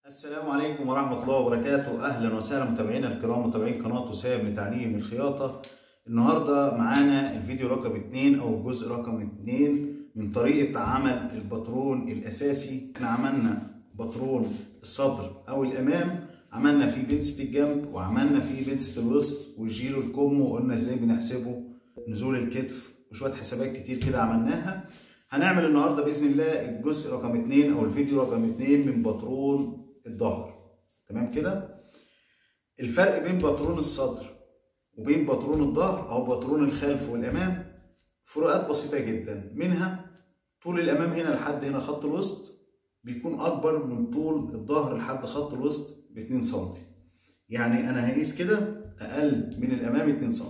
السلام عليكم ورحمة الله وبركاته أهلا وسهلا متابعينا الكرام متابعين قناة وسام لتعليم الخياطة النهاردة معانا الفيديو رقم اتنين أو الجزء رقم اتنين من طريقة عمل الباترون الأساسي احنا عملنا باترون الصدر أو الأمام عملنا فيه بنسة الجنب وعملنا فيه بنسة الوسط وجيلو الكم وقلنا ازاي بنحسبه نزول الكتف وشوية حسابات كتير كده عملناها هنعمل النهارده باذن الله الجزء رقم اتنين او الفيديو رقم اتنين من باترون الظهر تمام كده الفرق بين باترون الصدر وبين باترون الظهر او باترون الخلف والامام فروقات بسيطه جدا منها طول الامام هنا لحد هنا خط الوسط بيكون اكبر من طول الظهر لحد خط الوسط ب 2 سم يعني انا هقيس كده اقل من الامام 2 سم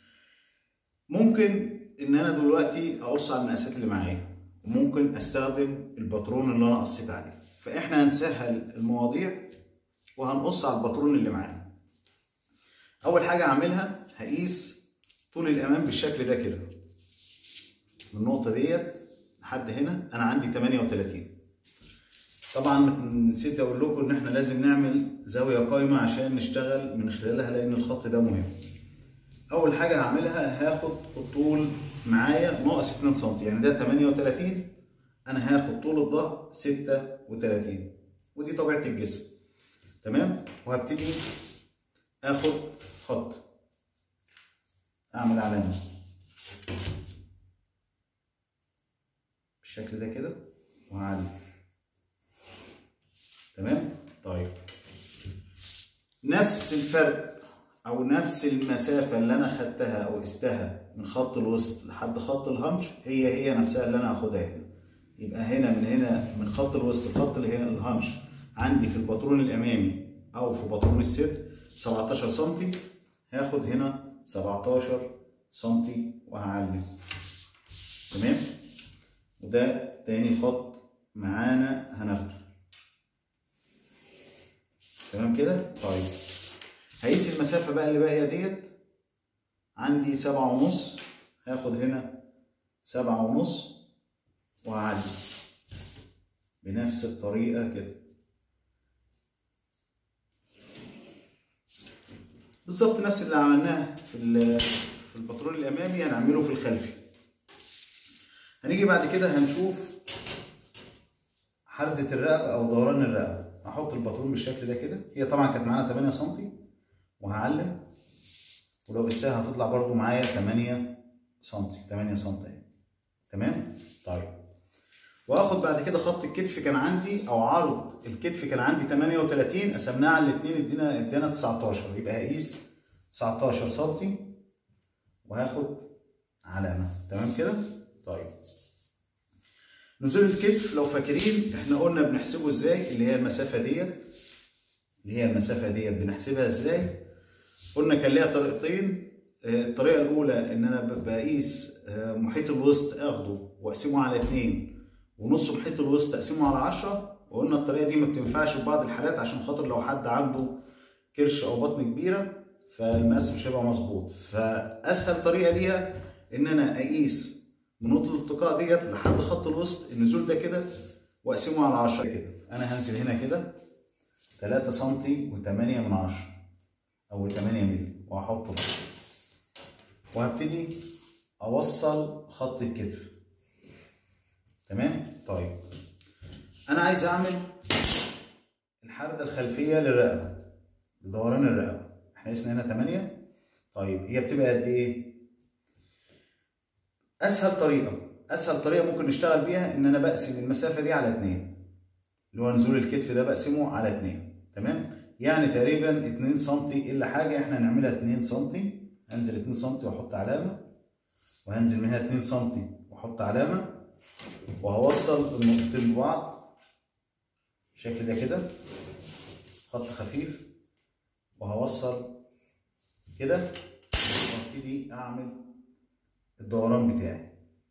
ممكن ان انا دلوقتي اقص على المقاسات اللي معايا وممكن استخدم الباترون اللي انا قصيت عليه فاحنا هنسهل المواضيع وهنقص على الباترون اللي معانا اول حاجه هعملها هقيس طول الامام بالشكل ده كده من النقطه ديت لحد هنا انا عندي 38 طبعا نسيت اقول لكم ان احنا لازم نعمل زاويه قايمه عشان نشتغل من خلالها لان الخط ده مهم اول حاجه هعملها هاخد الطول معايا ناقص 2 سم يعني ده 38 انا هاخد طول الظهر 36 ودي طبيعه الجسم تمام وهبتدي اخد خط اعمل علامه بالشكل ده كده وهعلي تمام طيب نفس الفرق او نفس المسافه اللي انا خدتها او قستها من خط الوسط لحد خط الهنش هي هي نفسها اللي انا هاخدها هنا يبقى هنا من هنا من خط الوسط لخط اللي هنا الهنش عندي في الباترون الامامي او في باترون الصدر 17 سم هاخد هنا 17 سم وهعلم تمام وده تاني خط معانا هناخده تمام كده طيب هقيس المسافة بقى اللي باقية ديت عندي سبعة ونص هاخد هنا سبعة ونص وأعلي بنفس الطريقة كده بالظبط نفس اللي عملناه في في الباترون الأمامي هنعمله في الخلفي هنيجي بعد كده هنشوف حردة الرقبة أو دوران الرقبة هحط الباترون بالشكل ده كده هي طبعا كانت معانا 8 سم وهعلم ولو قستها هتطلع برضو معايا 8 سم 8 سم اهي تمام طيب واخد بعد كده خط الكتف كان عندي او عرض الكتف كان عندي 38 قسمناه على الاثنين ادينا ادانا 19 يبقى هقيس 19 سم وهاخد علامه تمام كده طيب نزول الكتف لو فاكرين احنا قلنا بنحسبه ازاي اللي هي المسافه ديت اللي هي المسافه ديت بنحسبها ازاي قلنا كان ليها طريقتين الطريقه الاولى ان انا بقيس محيط الوسط اخده واقسمه على اتنين ونص محيط الوسط اقسمه على 10 وقلنا الطريقه دي ما بتنفعش في بعض الحالات عشان خاطر لو حد عنده كرش او بطن كبيره فالمقاس مش هيبقى مظبوط فاسهل طريقه ليها ان انا اقيس من نقطه الالتقاء ديت لحد خط الوسط النزول ده كده واقسمه على 10 كده انا هنزل هنا كده 3 سم و8 من 10 او 8 مللي وهحطه وهبتدي اوصل خط الكتف تمام طيب انا عايز اعمل الحرده الخلفيه للرقبه لدوران الرقبه احنا قسنا هنا 8 طيب هي بتبقى قد ايه اسهل طريقه اسهل طريقه ممكن نشتغل بيها ان انا بقسم المسافه دي على 2 اللي هو نزول الكتف ده بقسمه على 2 تمام يعني تقريبا 2 سم الا حاجه احنا هنعملها 2 سم هنزل 2 سم واحط علامه وهنزل من هنا 2 سم واحط علامه وهوصل النقطتين ببعض بالشكل ده كده خط خفيف وهوصل كده وابتدي اعمل الدوران بتاعي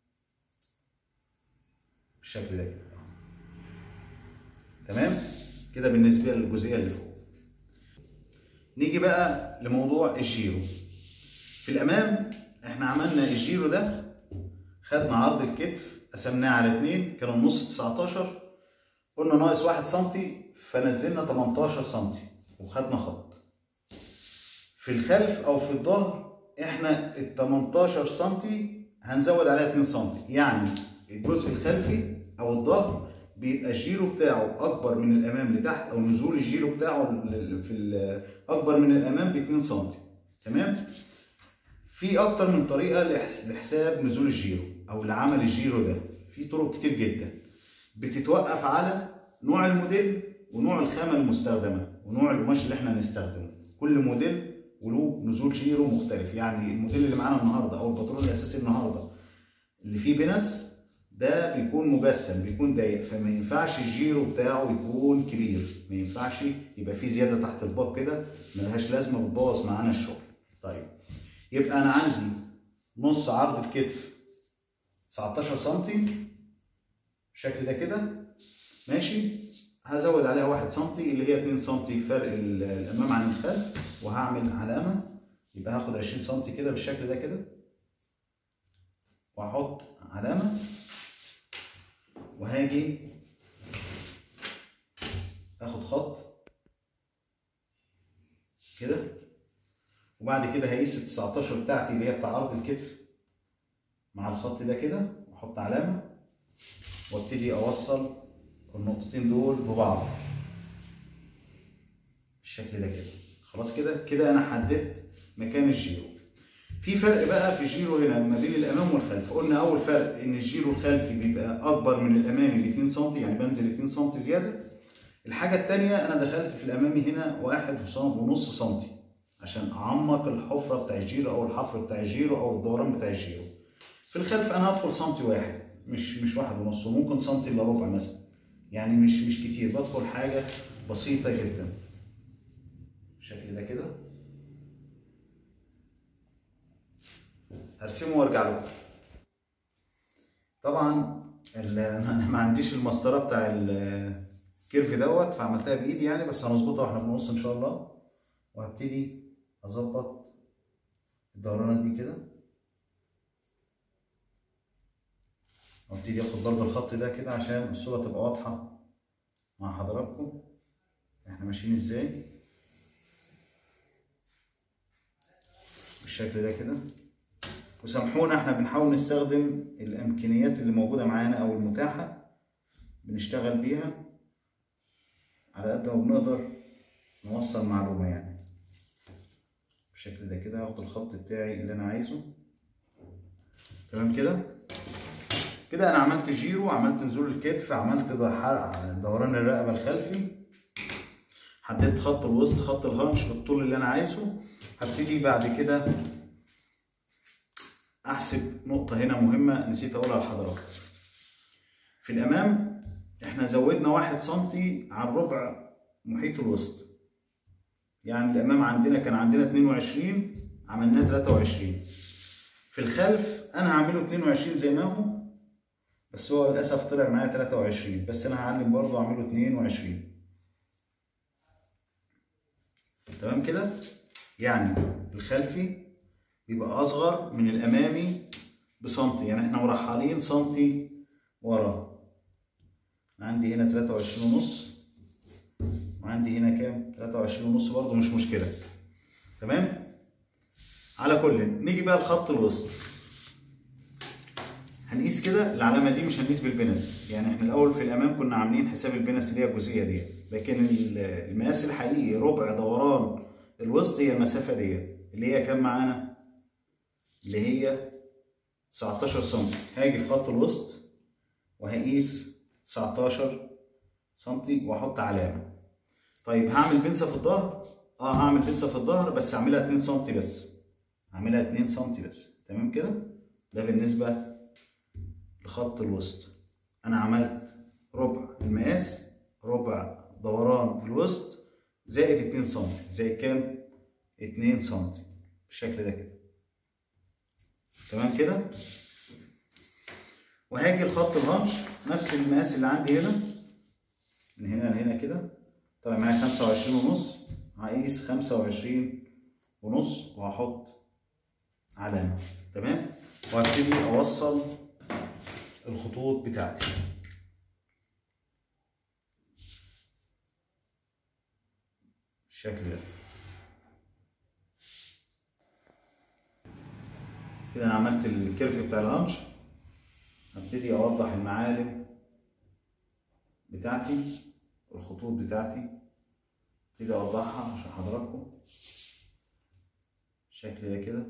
بالشكل ده كده تمام كده بالنسبه للجزئيه اللي فوق نيجي بقى لموضوع الجيرو في الامام احنا عملنا الجيرو ده خدنا عرض الكتف قسمناه على اتنين كان النص 19 قلنا ناقص واحد سنتي فنزلنا 18 سم وخدنا خط في الخلف او في الظهر احنا ال 18 سم هنزود عليها 2 سم يعني الجزء الخلفي او الظهر بيبقى الجيرو بتاعه اكبر من الامام لتحت او نزول الجيرو بتاعه في اكبر من الامام ب 2 سم تمام في اكتر من طريقه لحساب نزول الجيرو او لعمل الجيرو ده في طرق كتير جدا بتتوقف على نوع الموديل ونوع الخامه المستخدمه ونوع القماش اللي احنا هنستخدمه كل موديل وله نزول جيرو مختلف يعني الموديل اللي معانا النهارده او الباترون الاساسي النهارده اللي فيه بنس ده بيكون مجسم بيكون ضيق فما ينفعش الجيرو بتاعه يكون كبير ما ينفعش يبقى فيه زياده تحت الباق كده ملهاش لازمه بتبوظ معانا الشغل طيب يبقى انا عندي نص عرض الكتف 19 سم بالشكل ده كده ماشي هزود عليها 1 سم اللي هي 2 سم فرق الامام عن الخلف وهعمل علامه يبقى هاخد 20 سم كده بالشكل ده كده واحط علامه وهاجي اخد خط كده وبعد كده هقيس ال 19 بتاعتي اللي هي بتاع عرض الكتف مع الخط ده كده واحط علامه وابتدي اوصل النقطتين دول ببعض بالشكل ده كده خلاص كده كده انا حددت مكان الجيرو في فرق بقى في الجيرو هنا ما بين الامام والخلف قلنا اول فرق ان الجيرو الخلفي بيبقى اكبر من الامامي ب 2 سم يعني بنزل 2 سم زياده الحاجه الثانيه انا دخلت في الامامي هنا واحد ونص سم عشان اعمق الحفره بتاع الجيرو او الحفر بتاع الجيرو او الدوران بتاع الجيرو في الخلف انا هدخل سنتي واحد مش مش واحد ونص وممكن سنتي الا ربع مثلا يعني مش مش كتير بدخل حاجه بسيطه جدا بالشكل ده كده هرسمه وارجع لكم طبعا انا ما عنديش المسطره بتاع الكيرف دوت فعملتها بايدي يعني بس هنظبطها واحنا بنقص ان شاء الله وهبتدي اظبط الدورانات دي كده وابتدي اخد برضه الخط ده كده عشان الصوره تبقى واضحه مع حضراتكم احنا ماشيين ازاي بالشكل ده كده وسامحونا احنا بنحاول نستخدم الامكانيات اللي موجوده معانا او المتاحه بنشتغل بيها على قد ما بنقدر نوصل معلومه يعني بالشكل ده كده هاخد الخط بتاعي اللي انا عايزه تمام كده كده انا عملت جيرو عملت نزول الكتف عملت دوران الرقبه الخلفي حددت خط الوسط خط الهنش بالطول اللي انا عايزه هبتدي بعد كده احسب نقطة هنا مهمة نسيت اقولها لحضراتكم في الامام احنا زودنا واحد سنتي عن ربع محيط الوسط يعني الامام عندنا كان عندنا 22 عملناه 23 في الخلف انا هعمله 22 زي ما هو بس هو للاسف طلع معايا 23 بس انا هعلم برضه اعمله 22 تمام كده يعني الخلفي بيبقى اصغر من الامامي بسنتي يعني احنا مرحلين سنتي ورا عندي هنا 23 ونص وعندي هنا كام 23 ونص برضه مش مشكله تمام على كل نيجي بقى لخط الوسط هنقيس كده العلامه دي مش هنقيس بالبنس يعني احنا الاول في الامام كنا عاملين حساب البنس اللي هي الجزئيه دي لكن المقاس الحقيقي ربع دوران الوسط هي المسافه دي اللي هي كام معانا اللي هي 19 سم هاجي في خط الوسط وهقيس 19 سم واحط علامه طيب هعمل بنسه في الظهر اه هعمل بنسه في الظهر بس هعملها 2 سم بس هعملها 2 سم بس تمام كده ده بالنسبه لخط الوسط انا عملت ربع المقاس ربع دوران الوسط زائد 2 سم زائد كام 2 سم بالشكل ده كده تمام كده وهاجي لخط الهنش نفس المقاس اللي عندي هنا من هنا لهنا كده طلع معايا 25 ونص هقيس 25 ونص وهحط علامة تمام وهبتدي اوصل الخطوط بتاعتي بالشكل ده كده انا عملت الكيرف بتاع الهانش هبتدي اوضح المعالم بتاعتي والخطوط بتاعتي ابتدي اوضحها عشان حضراتكم بالشكل ده كده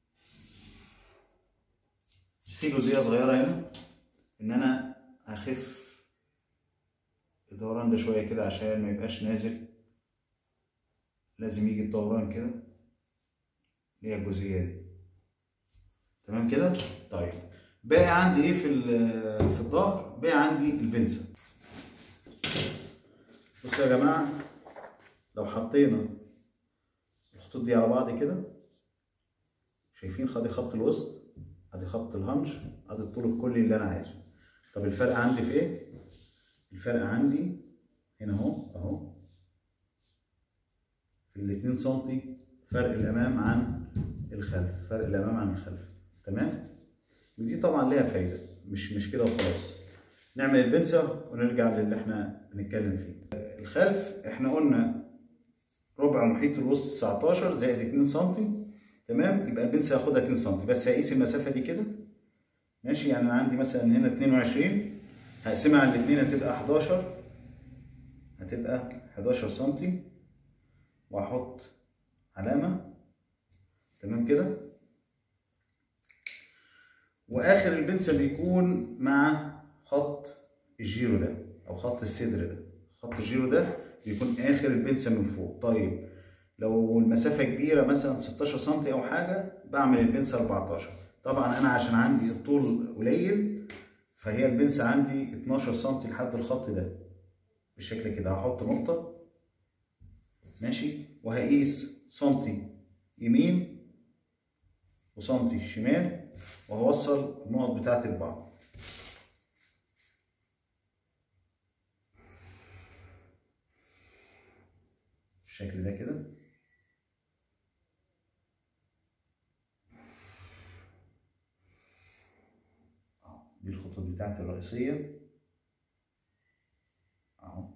بس في جزئيه صغيره هنا ان انا اخف الدوران ده شويه كده عشان ما يبقاش نازل لازم يجي الدوران كده اللي هي الجزئيه دي تمام كده طيب باقي عندي ايه في في الظهر باقي عندي البنسه بصوا يا جماعه لو حطينا الخطوط دي على بعض كده شايفين خدي خط الوسط ادي خط الهنش ادي الطول الكلي اللي انا عايزه طب الفرق عندي في ايه الفرق عندي هنا اهو اهو في الاتنين سنتي فرق الامام عن الخلف فرق الامام عن الخلف تمام ودي طبعا ليها فايده مش مش كده وخلاص نعمل البنسه ونرجع للي احنا بنتكلم فيه الخلف احنا قلنا ربع محيط الوسط 19 زائد 2 سم تمام يبقى البنسه هاخدها 2 سم بس هقيس المسافه دي كده ماشي يعني انا عندي مثلا هنا 22 هقسمها على الاثنين هتبقى 11 هتبقى 11 سم واحط علامه تمام كده واخر البنسه بيكون مع خط الجيرو ده او خط الصدر ده خط الجيرو ده بيكون اخر البنسه من فوق طيب لو المسافه كبيره مثلا 16 سم او حاجه بعمل البنسه 14 طبعا انا عشان عندي الطول قليل فهي البنسه عندي 12 سم لحد الخط ده بالشكل كده هحط نقطه ماشي وهقيس سنتي يمين وسنتي شمال وهوصل النقط بتاعتي لبعض بالشكل ده كده دي الخطوط بتاعتي الرئيسية اهو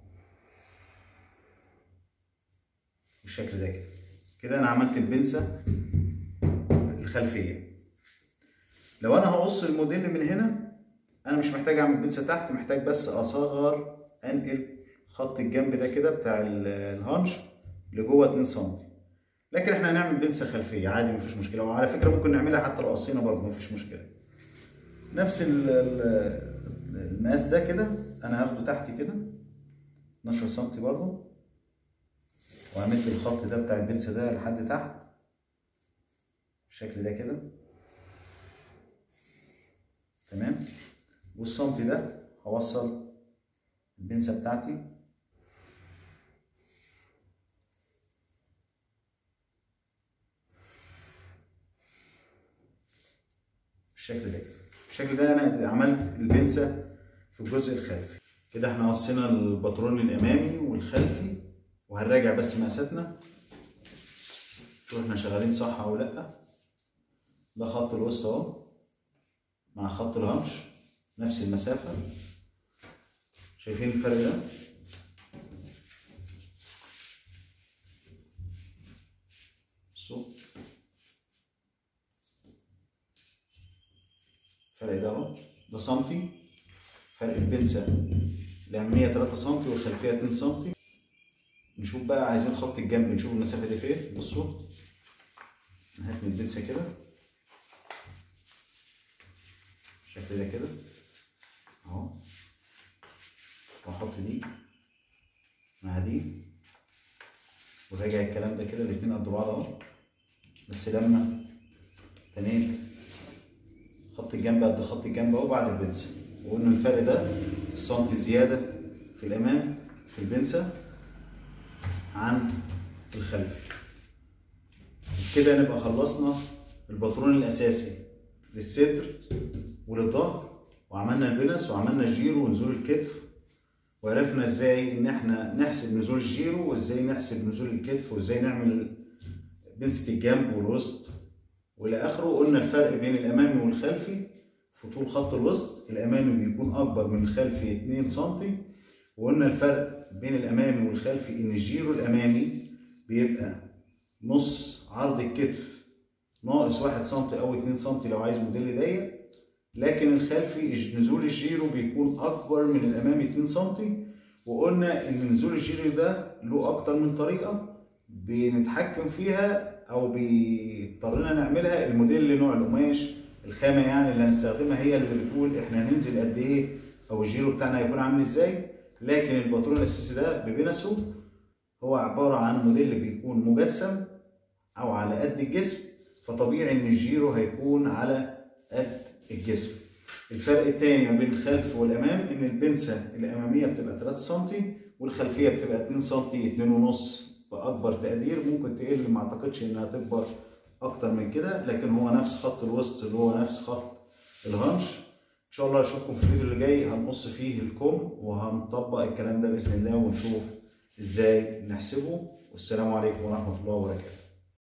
بالشكل ده كده كده انا عملت البنسة الخلفية لو انا هقص الموديل من هنا انا مش محتاج اعمل بنسة تحت محتاج بس اصغر انقل خط الجنب ده كده بتاع الهانش لجوه 2 سم لكن احنا هنعمل بنسة خلفية عادي مفيش مشكلة وعلى فكرة ممكن نعملها حتى لو قصينا برضه مفيش مشكلة نفس المقاس ده كده انا هاخده تحت كده 12 سم برضه وهمد الخط ده بتاع البنسة ده لحد تحت بالشكل ده كده تمام والسنتي ده هوصل البنسة بتاعتي بالشكل ده بالشكل ده انا عملت البنسة في الجزء الخلفي كده احنا قصينا الباترون الامامي والخلفي وهنراجع بس مقاساتنا شوف احنا شغالين صح او لا ده خط الوسط اهو مع خط الهمش نفس المسافة شايفين الفرق ده بصوا الفرق ده اهو ده سنتي فرق البنسة الأهمية 3 سنتي والخلفية 2 سنتي نشوف بقى عايزين خط الجنب نشوف المسافة دي فين بصوا نهاية من البنسة كده بالشكل ده كده اهو واحط دي مع دي وراجع الكلام ده كده الاتنين قد بعض اهو بس لما تنيت خط الجنب قد خط الجنب اهو بعد البنسة وقلنا الفرق ده السنتي زيادة في الأمام في البنسة عن الخلفي كده نبقى خلصنا الباترون الأساسي للصدر وللظهر وعملنا البنس وعملنا الجيرو ونزول الكتف وعرفنا ازاي ان احنا نحسب نزول الجيرو وازاي نحسب نزول الكتف وازاي نعمل بنسة الجنب والوسط والى اخره قلنا الفرق بين الامامي والخلفي في طول خط الوسط الامامي بيكون اكبر من الخلفي 2 سم وقلنا الفرق بين الامامي والخلفي ان الجيرو الامامي بيبقى نص عرض الكتف ناقص واحد سنتي او اتنين سنتي لو عايز موديل ضيق لكن الخلفي نزول الجيرو بيكون اكبر من الامامي 2 سنتي وقلنا ان نزول الجيرو ده له اكتر من طريقه بنتحكم فيها او بيضطرنا نعملها الموديل نوع القماش الخامه يعني اللي هنستخدمها هي اللي بتقول احنا هننزل قد ايه او الجيرو بتاعنا هيكون عامل ازاي لكن الباترون الاساسي ده ببنسه هو عباره عن موديل بيكون مجسم او على قد الجسم فطبيعي ان الجيرو هيكون على قد الجسم الفرق التاني ما بين الخلف والامام ان البنسه الاماميه بتبقى 3 سم والخلفيه بتبقى 2 سم 2 ونص باكبر تقدير ممكن تقل ما اعتقدش انها تكبر اكتر من كده لكن هو نفس خط الوسط اللي هو نفس خط الهنش ان شاء الله اشوفكم في الفيديو اللي جاي هنقص فيه الكم وهنطبق الكلام ده باذن الله ونشوف ازاي نحسبه والسلام عليكم ورحمه الله وبركاته